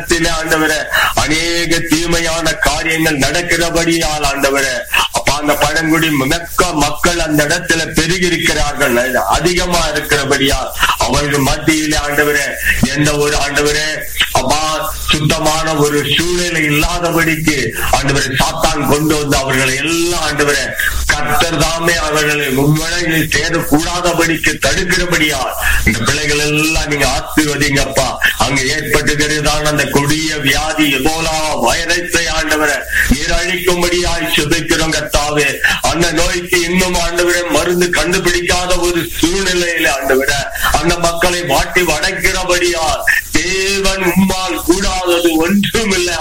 இடத்திலே ஆண்டவரே அநேக தீமையான காரியங்கள் நடக்கிறபடியால் ஆண்டவரே அப்ப அந்த பழங்குடி மெக்க மக்கள் அந்த இடத்துல பெருகி இருக்கிறார்கள் அதிகமா இருக்கிறபடியால் அவர்கள் மத்தியிலே ஆண்டவரே எந்த ஒரு ஆண்டவரே அப்பா சுத்தமான ஒரு சூழ்நிலை இல்லாதபடிக்கு ஆண்டவரை சாத்தான் கொண்டு வந்து அவர்களை எல்லாம் ஆண்டவரை கர்த்தர் தாமே அவர்களை மும்மழையில் சேரக்கூடாதபடிக்கு தடுக்கிறபடியால் இந்த பிள்ளைகள் எல்லாம் நீங்க ஆசீர்வதிங்கப்பா அங்க ஏற்பட்டுகிறதான அந்த கொடிய வியாதி எபோலா வைரஸை ஆண்டவரை நீர் அழிக்கும்படியாய் சுதைக்கிறோம் கர்த்தாவே அந்த நோய்க்கு இன்னும் ஆண்டவரை மருந்து கண்டுபிடிக்காத ஒரு சூழ்நிலையில ஆண்டவரை அந்த மக்களை வாட்டி வடைக்கிறபடியால் தேவன் உம்மால் கூடாதது ஒன்றுமில்லை